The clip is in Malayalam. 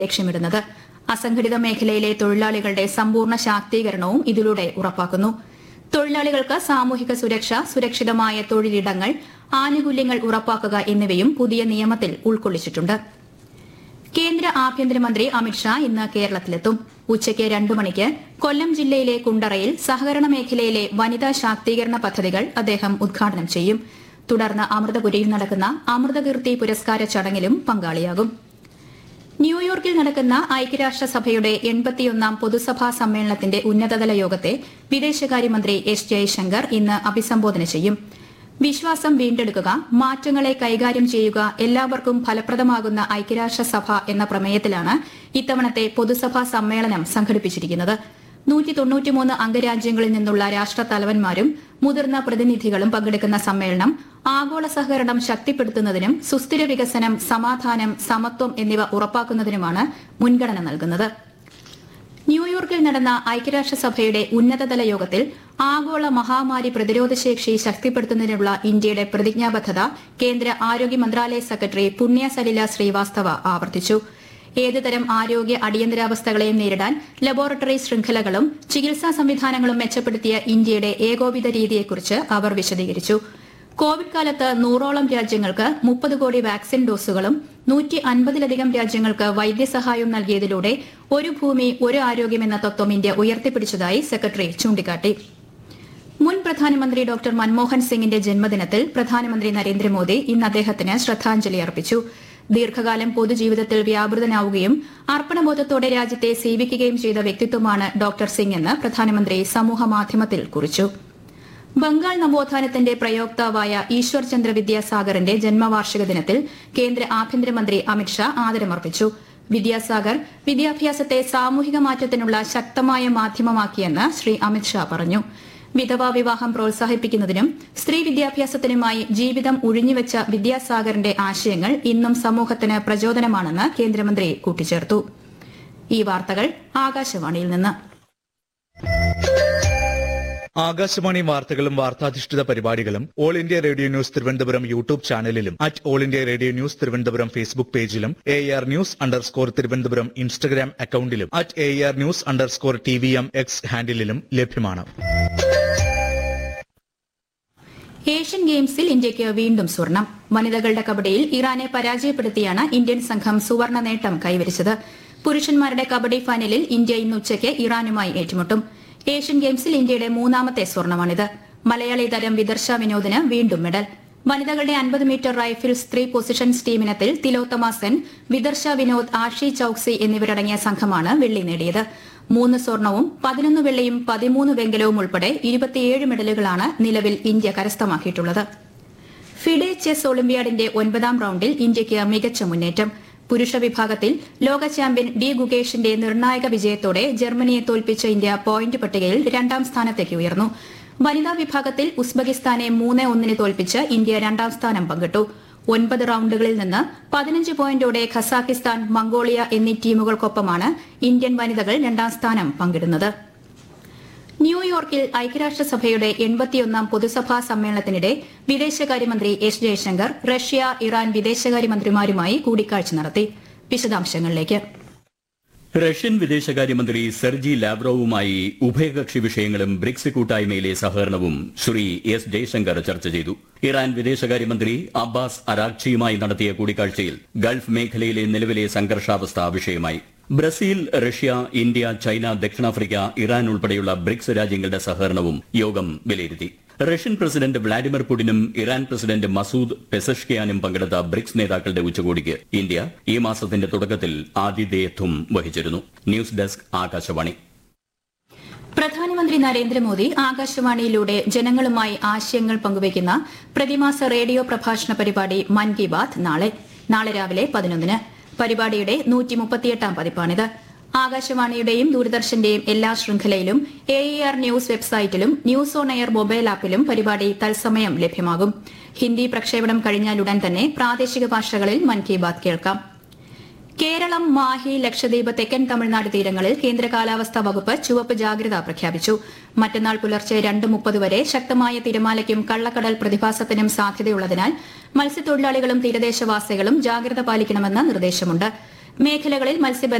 ലക്ഷ്യമിടുന്നത് അസംഘടിത മേഖലയിലെ തൊഴിലാളികളുടെ സമ്പൂർണ്ണ ശാക്തീകരണവും ഇതിലൂടെ ഉറപ്പാക്കുന്നു തൊഴിലാളികൾക്ക് സാമൂഹിക സുരക്ഷ സുരക്ഷിതമായ തൊഴിലിടങ്ങൾ ആനുകൂല്യങ്ങൾ ഉറപ്പാക്കുക എന്നിവയും പുതിയ നിയമത്തിൽ ഉൾക്കൊള്ളിച്ചിട്ടുണ്ട് കേന്ദ്ര ആഭ്യന്തരമന്ത്രി അമിത്ഷാ ഇന്ന് കേരളത്തിലെത്തും ഉച്ചയ്ക്ക് രണ്ടു മണിക്ക് കൊല്ലം ജില്ലയിലെ കുണ്ടറയിൽ സഹകരണ മേഖലയിലെ വനിതാ ശാക്തീകരണ പദ്ധതികൾ അദ്ദേഹം ഉദ്ഘാടനം ചെയ്യും തുടർന്ന് അമൃതപുരിയിൽ നടക്കുന്ന അമൃതകീർത്തി പുരസ്കാര ചടങ്ങിലും പങ്കാളിയാകും ന്യൂയോർക്കിൽ നടക്കുന്ന ഐക്യരാഷ്ട്രസഭയുടെ എൺപത്തിയൊന്നാം പൊതുസഭാ സമ്മേളനത്തിന്റെ ഉന്നതതല യോഗത്തെ വിദേശകാര്യമന്ത്രി എസ് ജയശങ്കർ ഇന്ന് അഭിസംബോധന ചെയ്യും വിശ്വാസം വീണ്ടെടുക്കുക മാറ്റങ്ങളെ കൈകാര്യം ചെയ്യുക എല്ലാവർക്കും ഫലപ്രദമാകുന്ന ഐക്യരാഷ്ട്രസഭ എന്ന പ്രമേയത്തിലാണ് ഇത്തവണത്തെ പൊതുസഭാ സമ്മേളനം സംഘടിപ്പിച്ചിരിക്കുന്നത് നൂറ്റി തൊണ്ണൂറ്റിമൂന്ന് അംഗരാജ്യങ്ങളിൽ നിന്നുള്ള രാഷ്ട്രത്തലവന്മാരും മുതിർന്ന പ്രതിനിധികളും പങ്കെടുക്കുന്ന സമ്മേളനം ആഗോള സഹകരണം ശക്തിപ്പെടുത്തുന്നതിനും സുസ്ഥിര വികസനം സമാധാനം സമത്വം എന്നിവ ഉറപ്പാക്കുന്നതിനുമാണ് മുൻഗണന നൽകുന്നത് ന്യൂയോർക്കിൽ നടന്ന ഐക്യരാഷ്ട്രസഭയുടെ ഉന്നതതല യോഗത്തിൽ ആഗോള മഹാമാരി പ്രതിരോധശേഷി ശക്തിപ്പെടുത്തുന്നതിനുള്ള ഇന്ത്യയുടെ പ്രതിജ്ഞാബദ്ധത കേന്ദ്ര ആരോഗ്യ മന്ത്രാലയ സെക്രട്ടറി പുണ്യ സലില ശ്രീവാസ്തവ ആവർത്തിച്ചു ഏതുതരം ആരോഗ്യ അടിയന്തരാവസ്ഥകളെയും നേരിടാൻ ലബോറട്ടറി ശൃംഖലകളും ചികിത്സാ സംവിധാനങ്ങളും മെച്ചപ്പെടുത്തിയ ഇന്ത്യയുടെ ഏകോപിത രീതിയെക്കുറിച്ച് അവർ വിശദീകരിച്ചു കോവിഡ് കാലത്ത് നൂറോളം രാജ്യങ്ങൾക്ക് മുപ്പത് കോടി വാക്സിൻ ഡോസുകളും നൂറ്റി അൻപതിലധികം രാജ്യങ്ങൾക്ക് വൈദ്യസഹായവും നൽകിയതിലൂടെ ഒരു ഭൂമി ഒരു ആരോഗ്യം എന്ന തത്വം ഇന്ത്യ ഉയർത്തിപ്പിടിച്ചതായി സെക്രട്ടറി ചൂണ്ടിക്കാട്ടി മുൻ പ്രധാനമന്ത്രി ഡോക്ടർ മൻമോഹൻ സിംഗിന്റെ ജന്മദിനത്തിൽ പ്രധാനമന്ത്രി നരേന്ദ്രമോദി ഇന്ന് അദ്ദേഹത്തിന് ശ്രദ്ധാഞ്ജലി അർപ്പിച്ചു ദീർഘകാലം പൊതുജീവിതത്തിൽ വ്യാപൃതനാവുകയും അർപ്പണബോധത്തോടെ രാജ്യത്തെ സേവിക്കുകയും ചെയ്ത വ്യക്തിത്വമാണ് ഡോക്ടർ സിംഗ് എന്ന് പ്രധാനമന്ത്രി സമൂഹമാധ്യമത്തിൽ കുറിച്ചു ബംഗാൾ നവോത്ഥാനത്തിന്റെ പ്രയോക്താവായ ഈശ്വർ ചന്ദ്ര വിദ്യാസാഗറിന്റെ ജന്മവാർഷിക ദിനത്തിൽ കേന്ദ്ര ആഭ്യന്തരമന്ത്രി അമിത്ഷാ ആദരമർപ്പിച്ചു വിദ്യാസാഗർ വിദ്യാഭ്യാസത്തെ സാമൂഹിക മാറ്റത്തിനുള്ള ശക്തമായ മാധ്യമമാക്കിയെന്ന് ശ്രീ അമിത്ഷാ പറഞ്ഞു വിധവാ വിവാഹം പ്രോത്സാഹിപ്പിക്കുന്നതിനും സ്ത്രീ വിദ്യാഭ്യാസത്തിനുമായി ജീവിതം ഉഴിഞ്ഞുവെച്ച വിദ്യാസാഗറിന്റെ ആശയങ്ങൾ ഇന്നും സമൂഹത്തിന് പ്രചോദനമാണെന്ന് കേന്ദ്രമന്ത്രി കൂട്ടിച്ചേർത്തു ഈ വാർത്തകൾ ആകാശവാണിയിൽ നിന്ന് ആകാശവാണി വാർത്തകളും വാർത്താധിഷ്ഠിത പരിപാടികളും all India radio news Thiruvananthapuram YouTube ചാനലിലും at all India radio news Thiruvananthapuram Facebook പേജിലും A R news underscore Thiruvananthapuram Instagram അക്കൌണ്ടിലും at A R news underscore T V M X ഹാൻഡിലും ലഭ്യമാണ് ഏഷ്യൻ ഗെയിംസിൽ ഇന്ത്യയ്ക്ക് വീണ്ടും സ്വർണം വനിതകളുടെ കബഡിയിൽ ഇറാനെ പരാജയപ്പെടുത്തിയാണ് ഇന്ത്യൻ സംഘം സുവർണ നേട്ടം കൈവരിച്ചത് പുരുഷന്മാരുടെ കബഡി ഫൈനലിൽ ഇന്ത്യ ഇന്ന് ഉച്ചയ്ക്ക് ഇറാനുമായി ഏറ്റുമുട്ടും ഏഷ്യൻ ഗെയിംസിൽ ഇന്ത്യയുടെ മൂന്നാമത്തെ സ്വർണമാണിത് മലയാളി താരം വിദർശ വിനോദിന് വീണ്ടും മെഡൽ വനിതകളുടെ അൻപത് മീറ്റർ റൈഫിൾസ് ത്രീ പൊസിഷൻസ് ടീമിനത്തിൽ തിലോത്തമ സെൻ വിദർശ വിനോദ് ആഷി ചൌക്സി എന്നിവരടങ്ങിയ സംഘമാണ് വെള്ളി നേടിയത് മൂന്ന് സ്വർണവും പതിനൊന്ന് വെള്ളിയും പതിമൂന്ന് വെങ്കലവും ഉൾപ്പെടെ ഇരുപത്തിയേഴ് മെഡലുകളാണ് നിലവിൽ ഇന്ത്യ കരസ്ഥമാക്കിയിട്ടുള്ളത് ഫിഡെ ചെസ് ഒളിമ്പ്യാഡിന്റെ ഒൻപതാം റൌണ്ടിൽ ഇന്ത്യയ്ക്ക് മികച്ച മുന്നേറ്റം പുരുഷ വിഭാഗത്തിൽ ലോക ചാമ്പ്യൻ ഡി ഗുഗേഷിന്റെ നിർണായക വിജയത്തോടെ ജർമ്മനിയെ തോൽപ്പിച്ച ഇന്ത്യ പോയിന്റ് പട്ടികയിൽ രണ്ടാം സ്ഥാനത്തേക്ക് ഉയർന്നു വനിതാ വിഭാഗത്തിൽ ഉസ്ബെക്കിസ്ഥാനെ മൂന്ന് ഒന്നിന് തോൽപ്പിച്ച് ഇന്ത്യ രണ്ടാം സ്ഥാനം പങ്കിട്ടു ഒൻപത് റൌണ്ടുകളിൽ നിന്ന് പതിനഞ്ച് പോയിന്റോടെ ഖസാക്കിസ്ഥാൻ മംഗോളിയ എന്നീ ടീമുകൾക്കൊപ്പമാണ് ഇന്ത്യൻ വനിതകൾ രണ്ടാം സ്ഥാനം പങ്കിടുന്നത് ന്യൂയോർക്കിൽ ഐക്യരാഷ്ട്രസഭയുടെ എൺപത്തിയൊന്നാം പൊതുസഭാ സമ്മേളനത്തിനിടെ വിദേശകാര്യമന്ത്രി എസ് ജയശങ്കർ റഷ്യ ഇറാൻ വിദേശകാര്യമന്ത്രിമാരുമായി കൂടിക്കാഴ്ച നടത്തി വിശദാംശങ്ങളിലേക്ക് റഷ്യൻ വിദേശകാര്യമന്ത്രി സെർജി ലാവ്റോവുമായി ഉഭയകക്ഷി വിഷയങ്ങളും ബ്രിക്സ് കൂട്ടായ്മയിലെ സഹകരണവും ശ്രീ എസ് ജയശങ്കർ ചർച്ച ചെയ്തു ഇറാൻ വിദേശകാര്യമന്ത്രി അബ്ബാസ് അരാക്ചിയുമായി നടത്തിയ കൂടിക്കാഴ്ചയിൽ ഗൾഫ് മേഖലയിലെ നിലവിലെ സംഘർഷാവസ്ഥ വിഷയമായി ബ്രസീൽ റഷ്യ ഇന്ത്യ ചൈന ദക്ഷിണാഫ്രിക്ക ഇറാൻ ഉൾപ്പെടെയുള്ള ബ്രിക്സ് രാജ്യങ്ങളുടെ സഹകരണവും യോഗം വിലയിരുത്തി റഷ്യൻ പ്രസിഡന്റ് വ്ളാഡിമിർ പുടിനും ഇറാൻ പ്രസിഡന്റ് മസൂദ് പെസഷ്കിയാനും പങ്കെടുത്ത ബ്രിക്സ് നേതാക്കളുടെ ഉച്ചകോടിക്ക് ഇന്ത്യ ഈ മാസത്തിന്റെ തുടക്കത്തിൽ ആതിഥേയത്വം വഹിച്ചിരുന്നു ന്യൂസ് ഡെസ്ക് ആകാശവാണി പ്രധാനമന്ത്രി നരേന്ദ്രമോദി ആകാശവാണിയിലൂടെ ജനങ്ങളുമായി ആശയങ്ങൾ പങ്കുവയ്ക്കുന്ന പ്രതിമാസ റേഡിയോ പ്രഭാഷണ പരിപാടി മൻ കി ബാത് നാളെ നാളെ രാവിലെ പതിനൊന്നിന് പരിപാടിയുടെ നൂറ്റി മുപ്പത്തിയെട്ടാം പതിപ്പാണിത് ആകാശവാണിയുടെയും ദൂരദർശന്റെയും എല്ലാ ശൃംഖലയിലും എ ആർ ന്യൂസ് വെബ്സൈറ്റിലും ന്യൂസ് ഓൺ എയർ മൊബൈൽ ആപ്പിലും പരിപാടി തത്സമയം ലഭ്യമാകും ഹിന്ദി പ്രക്ഷേപണം കഴിഞ്ഞാലുടൻ തന്നെ പ്രാദേശിക ഭാഷകളിൽ മൻ കി ബാത് കേൾക്കാം കേരളം മാഹി ലക്ഷദ്വീപ് തെക്കൻ തമിഴ്നാട് തീരങ്ങളിൽ കേന്ദ്ര കാലാവസ്ഥാ വകുപ്പ് ചുവപ്പ് ജാഗ്രത പ്രഖ്യാപിച്ചു മറ്റന്നാൾ പുലർച്ചെ രണ്ട് മുപ്പത് വരെ ശക്തമായ തിരമാലയ്ക്കും കള്ളക്കടൽ പ്രതിഭാസത്തിനും സാധ്യതയുള്ളതിനാൽ മത്സ്യത്തൊഴിലാളികളും തീരദേശവാസികളും ജാഗ്രത പാലിക്കണമെന്ന് നിർദ്ദേശമുണ്ട് മേഖലകളിൽ മത്സ്യബന്ധനം